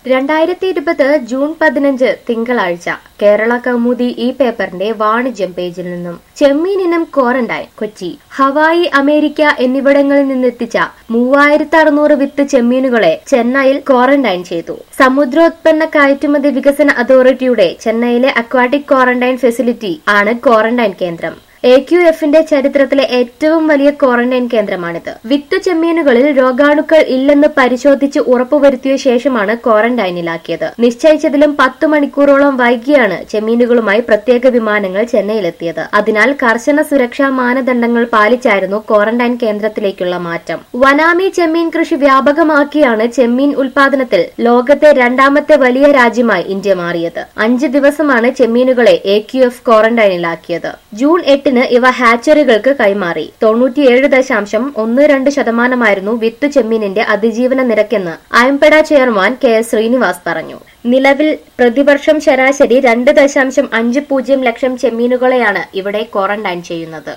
രണ്ടായിരത്തി ഇരുപത് ജൂൺ പതിനഞ്ച് തിങ്കളാഴ്ച കേരള കൗമുദി ഈ പേപ്പറിന്റെ വാണിജ്യം പേജിൽ നിന്നും ചെമ്മീൻ ഇനം ക്വാറന്റൈൻ കൊച്ചി ഹവായി അമേരിക്ക എന്നിവിടങ്ങളിൽ നിന്നെത്തിച്ച മൂവായിരത്തി അറുന്നൂറ് വിത്ത് ചെമ്മീനുകളെ ചെന്നൈയിൽ ക്വാറന്റൈൻ ചെയ്തു സമുദ്രോത്പന്ന കയറ്റുമതി വികസന അതോറിറ്റിയുടെ ചെന്നൈയിലെ അക്വാട്ടിക് ക്വാറന്റൈൻ ഫെസിലിറ്റി ആണ് ക്വാറന്റൈൻ കേന്ദ്രം എ ക്യു എഫിന്റെ ചരിത്രത്തിലെ ഏറ്റവും വലിയ ക്വാറന്റൈൻ കേന്ദ്രമാണിത് വിത്ത് ചെമ്മീനുകളിൽ രോഗാണുക്കൾ ഇല്ലെന്ന് പരിശോധിച്ച് ഉറപ്പുവരുത്തിയ ശേഷമാണ് ക്വാറന്റൈനിലാക്കിയത് നിശ്ചയിച്ചതിലും പത്ത് മണിക്കൂറോളം വൈകിയാണ് ചെമ്മീനുകളുമായി പ്രത്യേക വിമാനങ്ങൾ ചെന്നൈയിലെത്തിയത് അതിനാൽ കർശന സുരക്ഷാ മാനദണ്ഡങ്ങൾ പാലിച്ചായിരുന്നു ക്വാറന്റൈൻ കേന്ദ്രത്തിലേക്കുള്ള മാറ്റം വനാമി ചെമ്മീൻ കൃഷി വ്യാപകമാക്കിയാണ് ചെമ്മീൻ ഉൽപാദനത്തിൽ ലോകത്തെ രണ്ടാമത്തെ വലിയ രാജ്യമായി ഇന്ത്യ മാറിയത് അഞ്ച് ദിവസമാണ് ചെമ്മീനുകളെ എ ക്യു എഫ് ക്വാറന്റൈനിലാക്കിയത് ജൂൺ എട്ടിന് ഇവ ഹാച്ചറികൾക്ക് കൈമാറി തൊണ്ണൂറ്റിയേഴ് ദശാംശം ഒന്ന് രണ്ട് ശതമാനമായിരുന്നു വിത്തു ചെമ്മീനിന്റെ അതിജീവന നിരക്കെന്ന് MPEDA chairman K S Srinivas പറഞ്ഞു നിലവിൽ പ്രതിവർഷം ശരാശരി രണ്ട് ദശാംശം അഞ്ച് പൂജ്യം ലക്ഷം ചെമ്മീനുകളെയാണ് ഇവിടെ ക്വാറന്റൈൻ ചെയ്യുന്നത്